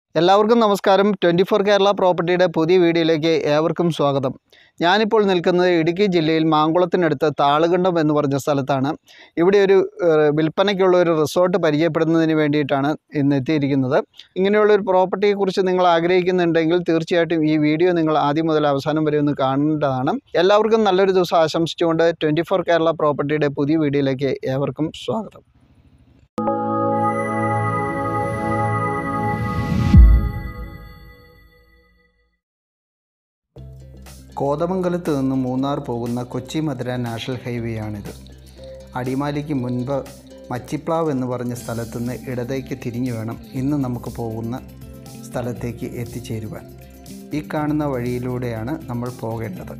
എല്ലാവർക്കും നമസ്കാരം twenty four Kerala പ്രോപ്പർട്ടിയുടെ പുതിയ വീഡിയോയിലേക്ക് ഏവർക്കും സ്വാഗതം ഞാനിപ്പോൾ നിൽക്കുന്നത് ഇടുക്കി ജില്ലയിൽ മാങ്കുളത്തിനടുത്ത് താളുകണ്ടം എന്ന് പറഞ്ഞ സ്ഥലത്താണ് ഇവിടെ ഒരു ഏഹ്, വിൽപ്പനയ്ക്കുള്ള ഒരു റിസോർട്ട് പരിചയപ്പെടുന്നതിന് വേണ്ടിയിട്ടാണ് ഇന്ന് എത്തിയിരിക്കുന്നത് ഇങ്ങനെയുള്ള ഒരു പ്രോപ്പർട്ടിയെക്കുറിച്ച് നിങ്ങൾ ആഗ്രഹിക്കുന്നുണ്ടെങ്കിൽ തീർച്ചയായിട്ടും ഈ വീഡിയോ നിങ്ങൾ ആദ്യം മുതൽ അവസാനം വരെ ഒന്ന് കാണേണ്ടതാണ് എല്ലാവർക്കും നല്ലൊരു ദിവസം ആശംസിച്ചുകൊണ്ട് ട്വൻറ്റി ഫോർ കേരള പ്രോപ്പർട്ടിയുടെ പുതിയ വീഡിയോയിലേക്ക് ഏവർക്കും സ്വാഗതം കോതമംഗലത്ത് നിന്ന് മൂന്നാർ പോകുന്ന കൊച്ചി മധുര നാഷണൽ ഹൈവേ ആണിത് അടിമാലിക്ക് മുൻപ് മച്ചിപ്ലാവ് എന്ന് പറഞ്ഞ സ്ഥലത്തുനിന്ന് ഇടതേക്ക് തിരിഞ്ഞു വേണം ഇന്ന് നമുക്ക് പോകുന്ന സ്ഥലത്തേക്ക് എത്തിച്ചേരുവാൻ ഈ കാണുന്ന വഴിയിലൂടെയാണ് നമ്മൾ പോകേണ്ടത്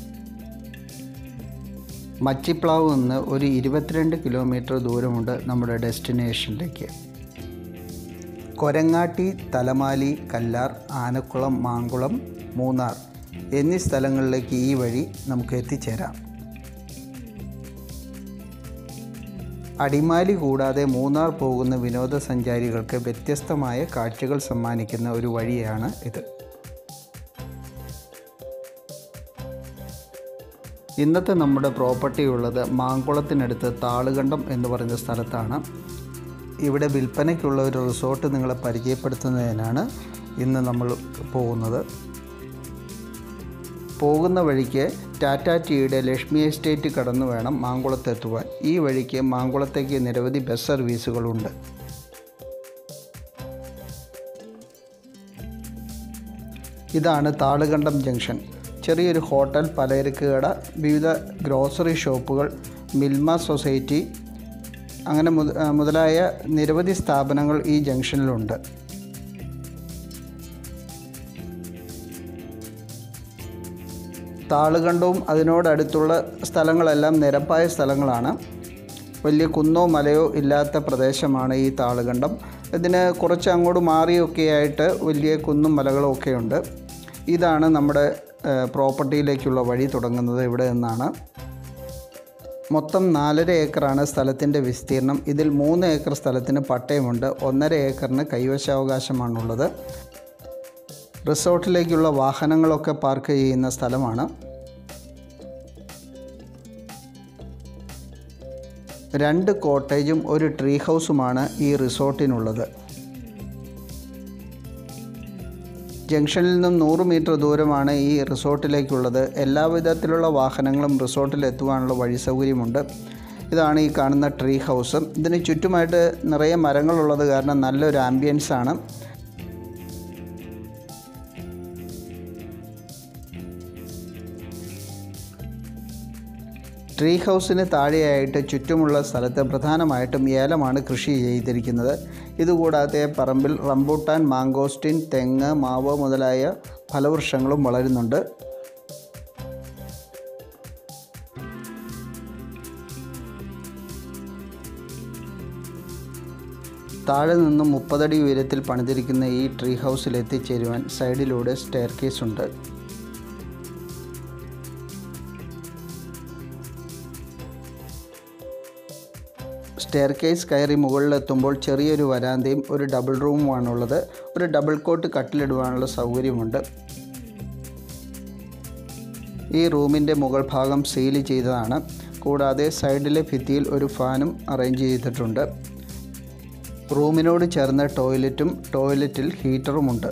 മച്ചിപ്ലാവ് നിന്ന് ഒരു ഇരുപത്തിരണ്ട് കിലോമീറ്റർ ദൂരമുണ്ട് നമ്മുടെ ഡെസ്റ്റിനേഷനിലേക്ക് കൊരങ്ങാട്ടി തലമാലി കല്ലാർ ആനക്കുളം മാങ്കുളം മൂന്നാർ എന്നീ സ്ഥലങ്ങളിലേക്ക് ഈ വഴി നമുക്ക് എത്തിച്ചേരാം അടിമാലി കൂടാതെ മൂന്നാർ പോകുന്ന വിനോദസഞ്ചാരികൾക്ക് വ്യത്യസ്തമായ കാഴ്ചകൾ സമ്മാനിക്കുന്ന ഒരു വഴിയാണ് ഇത് ഇന്നത്തെ നമ്മുടെ പ്രോപ്പർട്ടി ഉള്ളത് മാങ്കുളത്തിനടുത്ത് താളുകണ്ടം എന്ന് പറയുന്ന സ്ഥലത്താണ് ഇവിടെ വിൽപ്പനയ്ക്കുള്ള ഒരു റിസോർട്ട് നിങ്ങളെ പരിചയപ്പെടുത്തുന്നതിനാണ് ഇന്ന് നമ്മൾ പോകുന്നത് പോകുന്ന വഴിക്ക് ടാറ്റ ടീയുടെ ലക്ഷ്മി എസ്റ്റേറ്റ് കടന്നു വേണം മാങ്കുളത്ത് എത്തുവാൻ ഈ വഴിക്ക് മാങ്കുളത്തേക്ക് നിരവധി ബസ് സർവീസുകളുണ്ട് ഇതാണ് താളുകണ്ടം ജംഗ്ഷൻ ചെറിയൊരു ഹോട്ടൽ പലചരക്ക് കട വിവിധ ഗ്രോസറി ഷോപ്പുകൾ മിൽമ സൊസൈറ്റി അങ്ങനെ മുത- ആ, മുതലായ നിരവധി സ്ഥാപനങ്ങൾ ഈ ജംഗ്ഷനിലുണ്ട് താളുകണ്ടവും അതിനോടടുത്തുള്ള സ്ഥലങ്ങളെല്ലാം നിരപ്പായ സ്ഥലങ്ങളാണ് വലിയ കുന്നോ മലയോ ഇല്ലാത്ത പ്രദേശമാണ് ഈ താളുകണ്ടം ഇതിന് കുറച്ച് അങ്ങോട്ട് മാറിയൊക്കെയായിട്ട് വലിയ കുന്നും മലകളും ഒക്കെ ഉണ്ട് ഇതാണ് നമ്മുടെ ഏഹ്, പ്രോപ്പർട്ടിയിലേക്കുള്ള വഴി തുടങ്ങുന്നത് ഇവിടെ നിന്നാണ് മൊത്തം നാലര ഏക്കറാണ് സ്ഥലത്തിൻ്റെ വിസ്തീർണം ഇതിൽ മൂന്ന് ഏക്കർ സ്ഥലത്തിന് പട്ടയമുണ്ട് ഒന്നര ഏക്കറിന് കൈവശാവകാശമാണുള്ളത് റിസോർട്ടിലേക്കുള്ള വാഹനങ്ങളൊക്കെ പാർക്ക് ചെയ്യുന്ന സ്ഥലമാണ് രണ്ട് കോട്ടേജും ഒരു ട്രീ ഹൗസുമാണ് ഈ റിസോർട്ടിനുള്ളത് ജംഗ്ഷനിൽ നിന്നും നൂറ് മീറ്റർ ദൂരമാണ് ഈ റിസോർട്ടിലേക്കുള്ളത് എല്ലാവിധത്തിലുള്ള വാഹനങ്ങളും റിസോർട്ടിൽ എത്തുവാനുള്ള വഴി സൗകര്യമുണ്ട് ഇതാണ് ഈ കാണുന്ന ട്രീ ഹൗസ് ഇതിന് ചുറ്റുമായിട്ട് നിറയെ മരങ്ങളുള്ളത് കാരണം നല്ലൊരു ആംബിയൻസ് ആണ് ട്രീ ഹൗസിന് താഴെയായിട്ട് ചുറ്റുമുള്ള സ്ഥലത്ത് പ്രധാനമായിട്ടും ഏലമാണ് കൃഷി ചെയ്തിരിക്കുന്നത് ഇതുകൂടാതെ പറമ്പിൽ റംബൂട്ടാൻ മാങ്കോസ്റ്റിൻ തെങ്ങ് മാവ് മുതലായ ഫലവൃക്ഷങ്ങളും വളരുന്നുണ്ട് താഴെ നിന്നും മുപ്പതടി ഉയരത്തിൽ പണിതിരിക്കുന്ന ഈ ട്രീ ഹൗസിൽ എത്തിച്ചേരുവാൻ സൈഡിലൂടെ സ്റ്റെയർ കേസ് ഉണ്ട് സ്റ്റെയർ കേസ് കയറി മുകളിലെത്തുമ്പോൾ ചെറിയൊരു വരാന്തയും ഒരു ഡബിൾ റൂമുമാണുള്ളത് ഒരു ഡബിൾ കോട്ട് കട്ടിലിടുവാനുള്ള സൗകര്യമുണ്ട് ഈ റൂമിൻ്റെ മുകൾ ഭാഗം സീൽ ചെയ്തതാണ് കൂടാതെ സൈഡിലെ ഭിത്തിയിൽ ഒരു ഫാനും അറേഞ്ച് ചെയ്തിട്ടുണ്ട് റൂമിനോട് ചേർന്ന ടോയ്ലറ്റും ടോയ്ലറ്റിൽ ഹീറ്ററുമുണ്ട്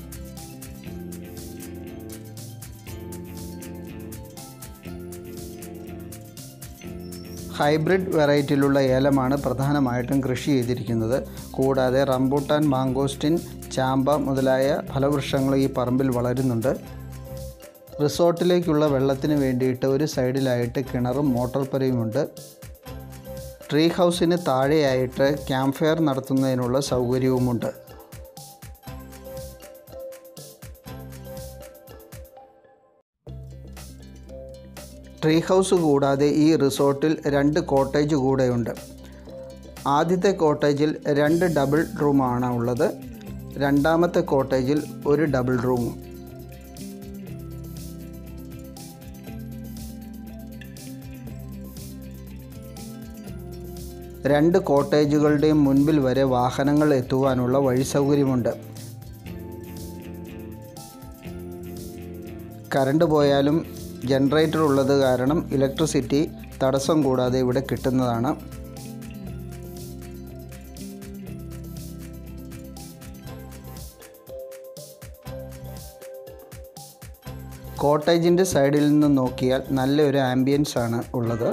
ഹൈബ്രിഡ് വെറൈറ്റിയിലുള്ള ഏലമാണ് പ്രധാനമായിട്ടും കൃഷി ചെയ്തിരിക്കുന്നത് കൂടാതെ റംബൂട്ടാൻ മാങ്കോസ്റ്റിൻ ചാമ്പ മുതലായ ഫലവൃക്ഷങ്ങൾ ഈ പറമ്പിൽ വളരുന്നുണ്ട് റിസോർട്ടിലേക്കുള്ള വെള്ളത്തിന് വേണ്ടിയിട്ട് ഒരു സൈഡിലായിട്ട് കിണറും മോട്ടോർ പുരയുമുണ്ട് ട്രീ ഹൗസിന് താഴെയായിട്ട് ക്യാമ്പ് ഫയർ നടത്തുന്നതിനുള്ള സൗകര്യവുമുണ്ട് ട്രീ ഹൗസ് കൂടാതെ ഈ റിസോർട്ടിൽ രണ്ട് കോട്ടേജ് കൂടെയുണ്ട് ആദ്യത്തെ കോട്ടേജിൽ രണ്ട് ഡബിൾ റൂമാണ് ഉള്ളത് രണ്ടാമത്തെ കോട്ടേജിൽ ഒരു ഡബിൾ റൂമും രണ്ട് കോട്ടേജുകളുടെയും മുൻപിൽ വരെ വാഹനങ്ങൾ എത്തുവാനുള്ള വഴി സൗകര്യമുണ്ട് കറണ്ട് പോയാലും ജനറേറ്റർ ഉള്ളത് കാരണം ഇലക്ട്രിസിറ്റി തടസ്സം കൂടാതെ ഇവിടെ കിട്ടുന്നതാണ് കോട്ടേജിൻ്റെ സൈഡിൽ നിന്ന് നോക്കിയാൽ നല്ലൊരു ആംബിയൻസ് ആണ് ഉള്ളത്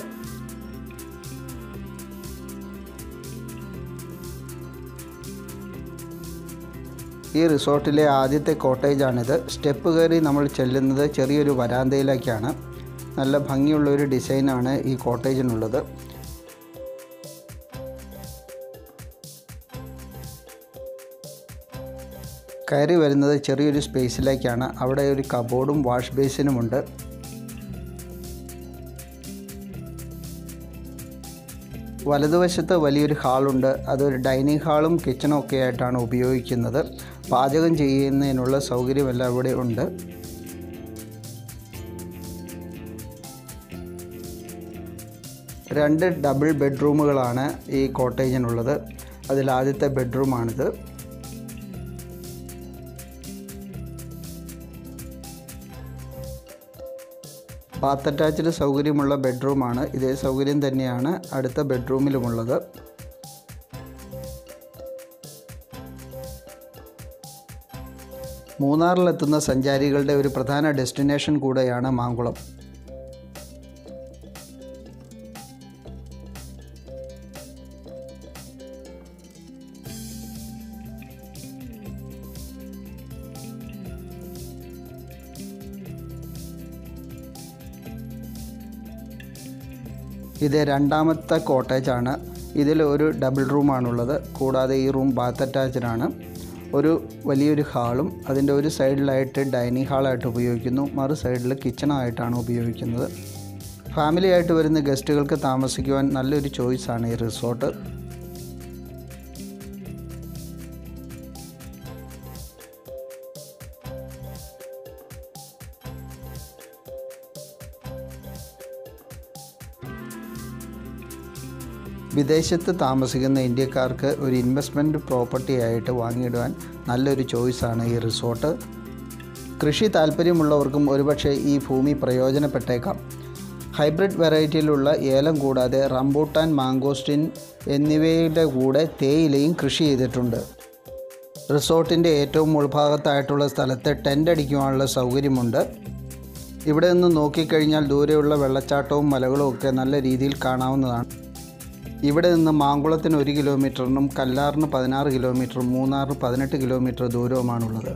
ഈ റിസോർട്ടിലെ ആദ്യത്തെ കോട്ടേജാണിത് സ്റ്റെപ്പ് കയറി നമ്മൾ ചെല്ലുന്നത് ചെറിയൊരു വരാന്തയിലേക്കാണ് നല്ല ഭംഗിയുള്ള ഒരു ഡിസൈനാണ് ഈ കോട്ടേജിനുള്ളത് കയറി വരുന്നത് ചെറിയൊരു സ്പേസിലേക്കാണ് അവിടെ ഒരു കബോർഡും വാഷ് ബേസിനുമുണ്ട് വലതുവശത്ത് വലിയൊരു ഹാളുണ്ട് അതൊരു ഡൈനിങ് ഹാളും കിച്ചണും ഒക്കെ ആയിട്ടാണ് ഉപയോഗിക്കുന്നത് പാചകം ചെയ്യുന്നതിനുള്ള സൗകര്യമെല്ലാം ഇവിടെ ഉണ്ട് രണ്ട് ഡബിൾ ബെഡ്റൂമുകളാണ് ഈ കോട്ടേജിനുള്ളത് അതിൽ ആദ്യത്തെ ബെഡ്റൂമാണിത് ബാത്ത് അറ്റാച്ച്ഡ് സൗകര്യമുള്ള ബെഡ്റൂമാണ് ഇതേ സൗകര്യം തന്നെയാണ് അടുത്ത ബെഡ്റൂമിലുമുള്ളത് മൂന്നാറിലെത്തുന്ന സഞ്ചാരികളുടെ ഒരു പ്രധാന ഡെസ്റ്റിനേഷൻ കൂടെയാണ് മാങ്കുളം ഇത് രണ്ടാമത്തെ കോട്ടേജാണ് ഇതിൽ ഒരു ഡബിൾ റൂമാണുള്ളത് കൂടാതെ ഈ റൂം ബാത്ത് അറ്റാച്ച്ഡ് ആണ് ഒരു വലിയൊരു ഹാളും അതിൻ്റെ ഒരു സൈഡിലായിട്ട് ഡൈനിങ് ഹാളായിട്ട് ഉപയോഗിക്കുന്നു മറു സൈഡിൽ കിച്ചണായിട്ടാണ് ഉപയോഗിക്കുന്നത് ഫാമിലി ആയിട്ട് വരുന്ന ഗസ്റ്റുകൾക്ക് താമസിക്കുവാൻ നല്ലൊരു ചോയ്സാണ് ഈ റിസോർട്ട് വിദേശത്ത് താമസിക്കുന്ന ഇന്ത്യക്കാർക്ക് ഒരു ഇൻവെസ്റ്റ്മെൻറ്റ് പ്രോപ്പർട്ടി ആയിട്ട് വാങ്ങിയിടുവാൻ നല്ലൊരു ചോയ്സാണ് ഈ റിസോർട്ട് കൃഷി താല്പര്യമുള്ളവർക്കും ഒരുപക്ഷെ ഈ ഭൂമി പ്രയോജനപ്പെട്ടേക്കാം ഹൈബ്രിഡ് വെറൈറ്റിയിലുള്ള ഏലം കൂടാതെ റംബൂട്ടാൻ മാങ്കോസ്റ്റിൻ എന്നിവയുടെ കൂടെ തേയിലയും കൃഷി ചെയ്തിട്ടുണ്ട് റിസോർട്ടിൻ്റെ ഏറ്റവും ഉൾഭാഗത്തായിട്ടുള്ള സ്ഥലത്ത് ടെൻ്റ് അടിക്കുവാനുള്ള സൗകര്യമുണ്ട് ഇവിടെ നിന്ന് നോക്കിക്കഴിഞ്ഞാൽ ദൂരെയുള്ള വെള്ളച്ചാട്ടവും മലകളും ഒക്കെ നല്ല രീതിയിൽ കാണാവുന്നതാണ് ഇവിടെ നിന്ന് മാങ്കുളത്തിന് ഒരു കിലോമീറ്ററിനും കല്ലാറിന് പതിനാറ് കിലോമീറ്ററും മൂന്നാറിന് പതിനെട്ട് കിലോമീറ്റർ ദൂരവുമാണുള്ളത്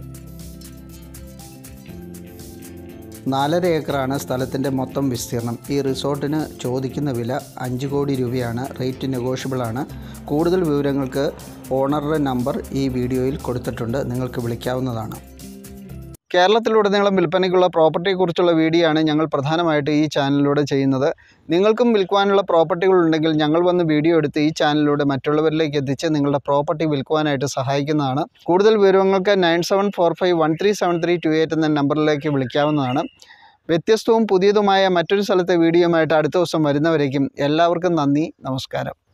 നാലര ഏക്കറാണ് സ്ഥലത്തിൻ്റെ മൊത്തം വിസ്തീർണം ഈ റിസോർട്ടിന് ചോദിക്കുന്ന വില അഞ്ച് കോടി രൂപയാണ് റേറ്റ് നെഗോഷ്യബിൾ ആണ് കൂടുതൽ വിവരങ്ങൾക്ക് ഓണറുടെ നമ്പർ ഈ വീഡിയോയിൽ കൊടുത്തിട്ടുണ്ട് നിങ്ങൾക്ക് വിളിക്കാവുന്നതാണ് കേരളത്തിലുടനീളം വിൽപ്പനയ്ക്കുള്ള പ്രോപ്പർട്ടിയെക്കുറിച്ചുള്ള വീഡിയോ ആണ് ഞങ്ങൾ പ്രധാനമായിട്ട് ഈ ചാനലിലൂടെ ചെയ്യുന്നത് നിങ്ങൾക്കും വിൽക്കുവാനുള്ള പ്രോപ്പർട്ടികൾ ഉണ്ടെങ്കിൽ ഞങ്ങൾ വന്ന് വീഡിയോ എടുത്ത് ഈ ചാനലിലൂടെ മറ്റുള്ളവരിലേക്ക് എത്തിച്ച് നിങ്ങളുടെ പ്രോപ്പർട്ടി വിൽക്കുവാനായിട്ട് സഹായിക്കുന്നതാണ് കൂടുതൽ വിവരങ്ങൾക്ക് nine seven four five one three seven three two eight എന്ന നമ്പറിലേക്ക് വിളിക്കാവുന്നതാണ് വ്യത്യസ്തവും പുതിയതുമായ മറ്റൊരു സ്ഥലത്തെ വീഡിയോയുമായിട്ട് അടുത്ത ദിവസം വരുന്നവരേക്കും എല്ലാവർക്കും നന്ദി നമസ്കാരം